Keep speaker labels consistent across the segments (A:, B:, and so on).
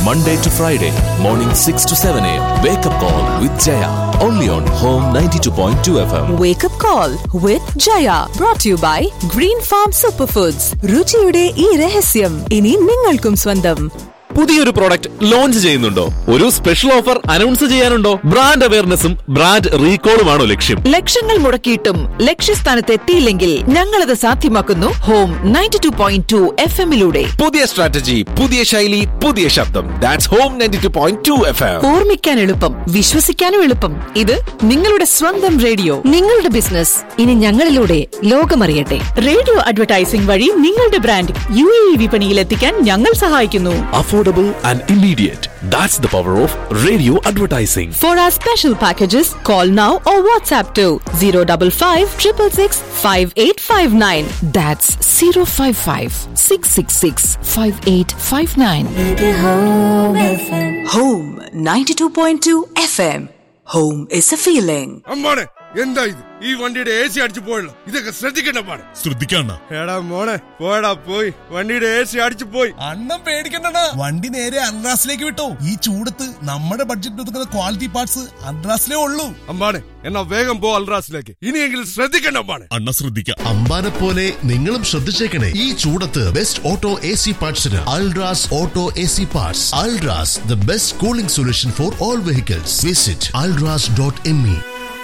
A: Monday to Friday, morning 6 to 7 a.m. Wake up call with Jaya. Only on Home 92.2 FM.
B: Wake up call with Jaya brought to you by Green Farm Superfoods. രുചിയുടെ ഈ രഹസ്യം ഇനി നിങ്ങൾക്കും സ്വന്തം
C: പുതിയൊരു product launch ചെയ്യുന്നുണ്ടോ ഒരു special offer announce ചെയ്യാനുണ്ടോ ബ്രാൻഡ് അവയർനെസ്സും ബ്രാൻഡ് റീകോളുമാണോ ലക്ഷ്യം
D: ലക്ഷങ്ങൾ മുടക്കിയിട്ടും ലക്ഷ്യസ്ഥാനത്ത് എത്തിയില്ലെങ്കിൽ ഞങ്ങളത് സാധ്യമാക്കുന്നു Home ninety two point two F എമ്മിലൂടെ
C: പുതിയ സ്ട്രാറ്റജി പുതിയ ശൈലി പുതിയ ശബ്ദം that's Home ninety two point two F M
D: ഓർമ്മിക്കാൻ എളുപ്പം വിശ്വസിക്കാനും എളുപ്പം ഇത് നിങ്ങളുടെ സ്വന്തം റേഡിയോ
E: നിങ്ങളുടെ ബിസിനസ് ഇനി ഞങ്ങളിലൂടെ ലോകമറിയട്ടെ
F: റേഡിയോ അഡ്വർടൈസിംഗ് വഴി നിങ്ങളുടെ ബ്രാൻഡ് യു എ ഇ വിപണിയിൽ എത്തിക്കാൻ ഞങ്ങൾ സഹായിക്കുന്നു
C: affordable and immediate that's the power of radio advertising
B: For our special packages, call now or WhatsApp to 055 666 5859.
E: That's zero five five six six six five eight five nine
B: Home 92.2 FM. Home is a feeling.
G: അമ്മാണെ എന്താ ഇത് ഈ വണ്ടിയുടെ A C അടിച്ചു പോയല്ലോ ഇതൊക്കെ ശ്രദ്ധിക്കണ്ട പാടെ
H: ശ്രദ്ധിക്കണ്ട
G: എടാ മോളെ പോടാ പോയി വണ്ടിയുടെ എ സി അടിച്ചു പോയി
H: അണ്ണം പേടിക്കണ്ടടാ വണ്ടി നേരെ അൺറാസിലേക്ക് വിട്ടോ ഈ ചൂടത്ത് നമ്മുടെ ബഡ്ജറ്റ് ഒതുക്കുന്ന ക്വാളിറ്റി പാർട്സ് അൺറാസിലേ ഉള്ളൂ
G: അമ്പാണെ എന്നാ വേഗം പോ അൽറാസിലേക്ക് ഇനിയെങ്കിലും ശ്രദ്ധിക്കണ്ട അമ്പാണെ
H: അണ്ണ ശ്രദ്ധിക്കാം
I: അമ്പാനെ പോലെ നിങ്ങളും ശ്രദ്ധിച്ചേക്കണേ ഈ ചൂടത്ത് ബെസ്റ്റ് ഓട്ടോ എ സി പാർട്സിന് Ultras auto A C parts Ultras the best cooling solution for all vehicles visit Ultras dot M E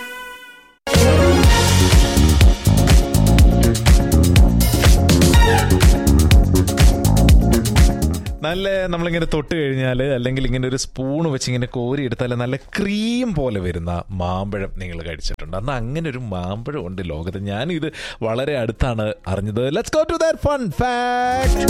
J: നല്ല നമ്മളിങ്ങനെ തൊട്ട് കഴിഞ്ഞാൽ അല്ലെങ്കിൽ ഇങ്ങനെ ഒരു സ്പൂൺ വെച്ച് ഇങ്ങനെ കോരി എടുത്താൽ നല്ല ക്രീം പോലെ വരുന്ന മാമ്പഴം നിങ്ങൾ കഴിച്ചിട്ടുണ്ട് അന്ന് അങ്ങനെ ഒരു മാമ്പഴം ഉണ്ട് ലോകത്ത് ഞാനിത് വളരെ അടുത്താണ് അറിഞ്ഞത് let's go to that fun fact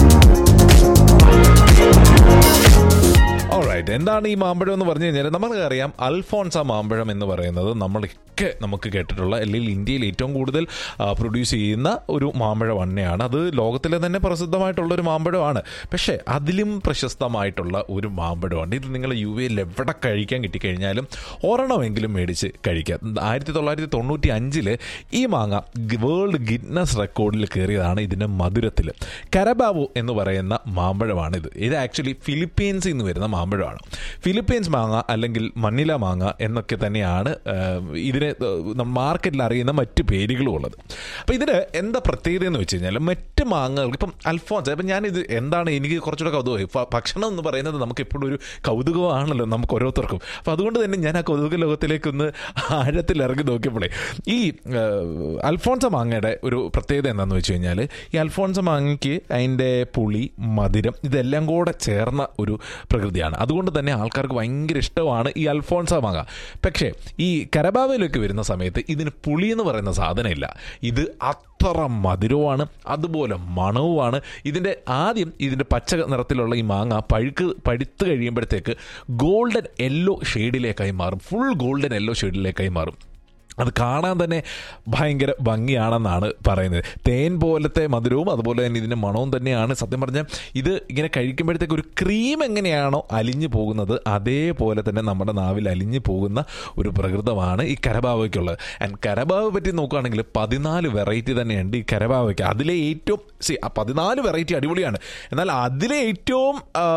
J: alright എന്താണ് ഈ മാമ്പഴം എന്ന് പറഞ്ഞു കഴിഞ്ഞാൽ നമുക്കറിയാം അൽഫോൺസ മാമ്പഴം എന്ന് പറയുന്നത് നമ്മളൊക്കെ നമുക്ക് കേട്ടിട്ടുള്ള അല്ലെങ്കിൽ ഇന്ത്യയിൽ ഏറ്റവും കൂടുതൽ പ്രൊഡ്യൂസ് ചെയ്യുന്ന ഒരു മാമ്പഴം തന്നെയാണ് അത് ലോകത്തിലെ തന്നെ പ്രസിദ്ധമായിട്ടുള്ള ഒരു മാമ്പഴമാണ് പക്ഷേ അതിലും പ്രശസ്തമായിട്ടുള്ള ഒരു മാമ്പഴമാണ് ഇത് നിങ്ങൾ യു എയിൽ എവിടെ കഴിക്കാൻ കിട്ടിക്കഴിഞ്ഞാലും ഒരെണ്ണമെങ്കിലും മേടിച്ച് കഴിക്കാം ആയിരത്തി തൊള്ളായിരത്തി തൊണ്ണൂറ്റി അഞ്ചില് ഈ മാങ്ങ വേൾഡ് ഗിന്നസ് റെക്കോർഡിൽ കയറിയതാണ് ഇതിൻ്റെ മധുരത്തിൽ കരബാവോ എന്ന് പറയുന്ന മാമ്പഴമാണിത് ഇത് ആക്ച്വലി ഫിലിപ്പീൻസിൽ നിന്ന് വരുന്ന മാമ്പഴമാണ് ഫിലിപ്പീൻസ് മാങ്ങ അല്ലെങ്കിൽ മണ്ണില മാങ്ങ എന്നൊക്കെ തന്നെയാണ് ആ, ഇതിന് മാർക്കറ്റിൽ അറിയുന്ന മറ്റ് പേരുകളും ഉള്ളത് അപ്പോൾ ഇതിന് എന്താ പ്രത്യേകത എന്ന് വെച്ച് കഴിഞ്ഞാൽ മറ്റ് മാങ്ങകൾ ഇപ്പം അൽഫോൺസ് ഇപ്പം ഞാനിത് എന്താണ് എനിക്ക് കുറച്ചുകൂടെ കൗതുകമായി ഭ- ഭക്ഷണം എന്ന് പറയുന്നത് നമുക്ക് എപ്പോഴും ഒരു കൗതുകമാണല്ലോ നമുക്ക് ഓരോരുത്തർക്കും അപ്പോൾ അതുകൊണ്ട് തന്നെ ഞാൻ ആ കൗതുക ലോകത്തിലേക്കൊന്ന് ആഴത്തിൽ ഇറങ്ങി നോക്കിയപ്പോഴേ ഈ ആ, അൽഫോൺസ മാങ്ങയുടെ ഒരു പ്രത്യേകത എന്താണെന്ന് വെച്ച് കഴിഞ്ഞാൽ ഈ അൽഫോൺസ മാങ്ങയ്ക്ക് അതിൻ്റെ പുളി മധുരം ഇതെല്ലാം കൂടെ ചേർന്ന ഒരു പ്രകൃതിയാണ് അതുകൊണ്ട് തന്നെ ആൾക്കാർക്ക് ഭയങ്കര ഇഷ്ടമാണ് ഈ അൽഫോൺസ മാങ്ങ പക്ഷേ ഈ കരബാവയിലേക്ക് വരുന്ന സമയത്ത് ഇതിന് പുളി എന്ന് പറയുന്ന സാധനമില്ല ഇത് അത്ര മധുരവുമാണ് അതുപോലെ മണവുമാണ് ഇതിൻ്റെ ആദ്യം ഇതിൻ്റെ പച്ച നിറത്തിലുള്ള ഈ മാങ്ങ പഴുക്ക് പഴുത്ത് കഴിയുമ്പോഴത്തേക്ക് ഗോൾഡൻ യെല്ലോ ഷെയ്ഡിലേക്കായി മാറും ഫുൾ ഗോൾഡൻ യെല്ലോ ഷെയ്ഡിലേക്കായി മാറും അത് കാണാൻ തന്നെ ഭയങ്കര ഭംഗിയാണെന്നാണ് പറയുന്നത് തേൻ പോലത്തെ മധുരവും അതുപോലെ തന്നെ ഇതിൻ്റെ മണവും തന്നെയാണ് സത്യം പറഞ്ഞാൽ ഇത് ഇങ്ങനെ കഴിക്കുമ്പോഴത്തേക്ക് ഒരു ക്രീം എങ്ങനെയാണോ അലിഞ്ഞു പോകുന്നത് അതേപോലെ തന്നെ നമ്മുടെ നാവിൽ അലിഞ്ഞു പോകുന്ന ഒരു പ്രകൃതമാണ് ഈ കരഭാവയ്ക്കുള്ളത് ആൻഡ് കരഭാവ പറ്റി നോക്കുകയാണെങ്കിൽ പതിനാല് വെറൈറ്റി തന്നെയുണ്ട് ഈ കരഭാവയ്ക്ക് അതിലെ ഏറ്റവും സി ആ പതിനാല് വെറൈറ്റി അടിപൊളിയാണ് എന്നാൽ അതിലെ ഏറ്റവും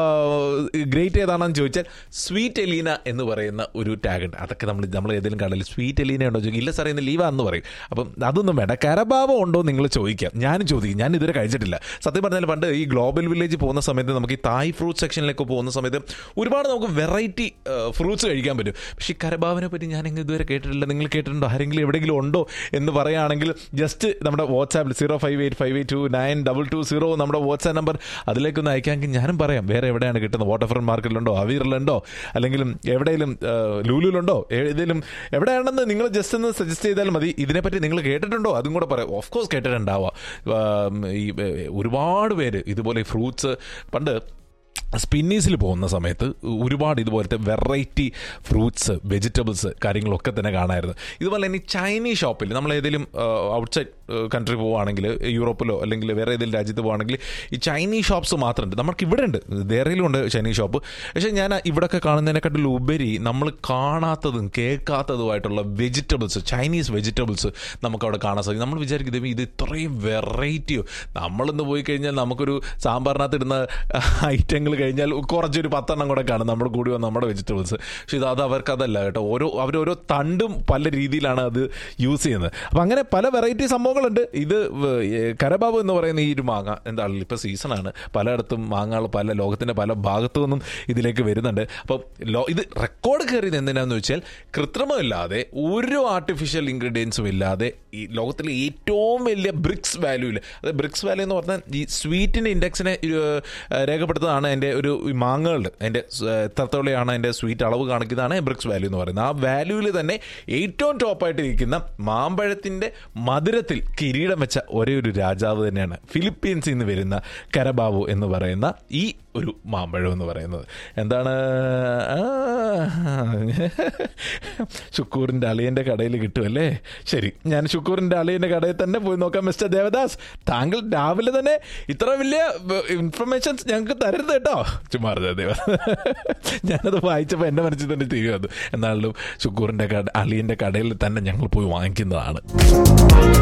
J: ഗ്രേറ്റ് ഏതാണെന്ന് ചോദിച്ചാൽ സ്വീറ്റ് എലീന എന്ന് പറയുന്ന ഒരു ടാഗ് ഉണ്ട് അതൊക്കെ നമ്മൾ നമ്മൾ ഏതെങ്കിലും കടലിൽ സ്വീറ്റ് എലീന ഉണ്ടോ ചോദിക്കും ഇല്ല സാറേ ഇന്ന് ലീവാന്ന് പറയും അപ്പം അതൊന്നും വേണ്ട കരഭാവം ഉണ്ടോ നിങ്ങൾ ചോദിക്കാം ഞാനും ചോദിക്കും ഞാൻ ഇതുവരെ കഴിച്ചിട്ടില്ല സത്യം പറഞ്ഞാൽ പണ്ട് ഈ ഗ്ലോബൽ വില്ലേജ് പോകുന്ന സമയത്ത് നമുക്ക് ഈ തായ് ഫ്രൂട്ട് സെക്ഷനിലേക്ക് പോകുന്ന സമയത്ത് ഒരുപാട് നമുക്ക് വെറൈറ്റി ഫ്രൂട്ട്സ് കഴിക്കാൻ പറ്റും പക്ഷേ ഈ കരഭാവിനെ പറ്റി ഞാൻ ഇങ്ങനെ ഇതുവരെ കേട്ടിട്ടില്ല നിങ്ങൾ കേട്ടിട്ടുണ്ടോ ആരെങ്കിലും എവിടെയെങ്കിലും ഉണ്ടോ എന്ന് പറയുകയാണെങ്കിൽ ജസ്റ്റ് നമ്മുടെ വാട്സാപ്പിൽ zero five eight five eight two nine double two zero നമ്മുടെ വാട്സാപ്പ് നമ്പർ അതിലേക്കൊന്ന് അയക്കാമെങ്കിൽ ഞാനും പറയാം വേറെ എവിടെയാണ് കിട്ടുന്നത് വാട്ടർ ഫ്രണ്ട് മാർക്കറ്റിലുണ്ടോ അവീറിലുണ്ടോ അല്ലെങ്കിൽ എവിടെയെങ്കിലും ആ, ലൂലുലുണ്ടോ ഏതെങ്കിലും എവിടെയാണെന്ന് നിങ്ങൾ ജസ്റ്റ് ഒന്ന് സജസ്റ്റ് ചെയ്താൽ മതി ഇതിനെപ്പറ്റി നിങ്ങൾ കേട്ടിട്ടുണ്ടോ അതും കൂടെ പറയാം ഓഫ് കോഴ്സ് കേട്ടിട്ടുണ്ടാവാം ആ, ഈ ഏ, ഒരുപാട് പേര് ഇതുപോലെ ഫ്രൂട്ട്സ് പണ്ട് സ്പിന്നീസിൽ പോകുന്ന സമയത്ത് ഒരുപാട് ഇതുപോലത്തെ വെറൈറ്റി ഫ്രൂട്ട്സ് വെജിറ്റബിൾസ് കാര്യങ്ങളൊക്കെ തന്നെ കാണാമായിരുന്നു ഇതുപോലെ തന്നെ ഈ ചൈനീസ് ഷോപ്പിൽ നമ്മൾ ഏതെങ്കിലും ഔട്ട്സൈഡ് കൺട്രി പോവുകയാണെങ്കിൽ യൂറോപ്പിലോ അല്ലെങ്കിൽ വേറെ ഏതെങ്കിലും രാജ്യത്ത് പോവുകയാണെങ്കിൽ ഈ ചൈനീസ് ഷോപ്സ് മാത്രമുണ്ട് നമുക്ക് ഇവിടെ ഉണ്ട് ദേറയിലും ഉണ്ട് ചൈനീസ് ഷോപ്പ് പക്ഷേ ഞാൻ ഇവിടെയൊക്കെ കാണുന്നതിനെക്കാട്ടിൽ ഉപരി നമ്മൾ കാണാത്തതും കേൾക്കാത്തതുമായിട്ടുള്ള വെജിറ്റബിൾസ് ചൈനീസ് വെജിറ്റബിൾസ് നമുക്ക് അവിടെ കാണാൻ സാധിക്കും നമ്മൾ വിചാരിക്കും "ദൈവമേ, ഇത് ഇത്രയും വെറൈറ്റിയോ നമ്മളിന്ന് പോയി കഴിഞ്ഞാൽ നമുക്കൊരു സാമ്പാറിനകത്ത് ഇടുന്ന ഐറ്റങ്ങൾ കഴിഞ്ഞാൽ കുറച്ചൊരു പത്തെണ്ണം കൂടെ കാണും നമ്മുടെ കൂടി വന്ന നമ്മുടെ വെജിറ്റബിൾസ് പക്ഷേ ഇത് അത് അവർക്ക് അതല്ല കേട്ടോ ഓരോ അവരോരോ തണ്ടും പല രീതിയിലാണ് അത് യൂസ് ചെയ്യുന്നത് അപ്പം അങ്ങനെ പല വെറൈറ്റി സംഭവങ്ങളുണ്ട് ഇത് വ- ഏ, കരബാബു എന്ന് പറയുന്ന ഈ ഒരു മാങ്ങ എന്താണ് ഇപ്പോൾ സീസണാണ് പലയിടത്തും മാങ്ങകൾ പല ലോകത്തിൻ്റെ പല ഭാഗത്തു നിന്നും ഇതിലേക്ക് വരുന്നുണ്ട് അപ്പം ലോ ഇത് റെക്കോർഡ് കയറിയത് എന്തിനാന്ന് വെച്ചാൽ കൃത്രിമമില്ലാതെ ഒരു ആർട്ടിഫിഷ്യൽ ഇൻഗ്രീഡിയൻസും ഇല്ലാതെ ഈ ലോകത്തിലെ ഏറ്റവും വലിയ ബ്രിക്സ് വാല്യൂവിൽ അത് ബ്രിക്സ് വാല്യൂ എന്ന് പറഞ്ഞാൽ ഈ സ്വീറ്റിൻ്റെ ഇൻഡെക്സിനെ രേഖപ്പെടുത്തുന്നതാണ് എൻ്റെ ഒരു ഈ മാങ്ങകളുടെ എൻ്റെ എത്രത്തോളെയാണ് എൻ്റെ സ്വീറ്റ് അളവ് കാണിക്കുന്നതാണ് ബ്രിക്സ് വാല്യൂ എന്ന് പറയുന്നത് ആ വാല്യൂവിൽ തന്നെ ഏറ്റവും ടോപ്പായിട്ട് ഇരിക്കുന്ന മാമ്പഴത്തിൻ്റെ മധുരത്തിൽ കിരീടം വെച്ച ഒരേ ഒരു രാജാവ് തന്നെയാണ് ഫിലിപ്പീൻസിൽ നിന്ന് വരുന്ന കരബാബു എന്ന് പറയുന്ന ഈ ഒരു മാമ്പഴം എന്ന് പറയുന്നത് എന്താണ് ആ, ശുക്കൂറിൻ്റെ അളിയൻ്റെ കടയിൽ കിട്ടുമല്ലേ ശരി ഞാൻ ശുക്കൂറിൻ്റെ അളിയൻ്റെ കടയിൽ തന്നെ പോയി നോക്കാം മിസ്റ്റർ ദേവദാസ് താങ്കൾ രാവിലെ തന്നെ ഇത്ര വലിയ ഇൻഫർമേഷൻസ് ഞങ്ങൾക്ക് തരരുത് കേട്ടോ ചുമ്മാ ദേവ ഞാനത് വായിച്ചപ്പോൾ എൻ്റെ മനസ്സിൽ തന്നെ തിരികെ വന്നു എന്നാലും ശുക്കൂറിൻ്റെ കട അളിയൻ്റെ കടയിൽ തന്നെ ഞങ്ങൾ പോയി വാങ്ങിക്കുന്നതാണ്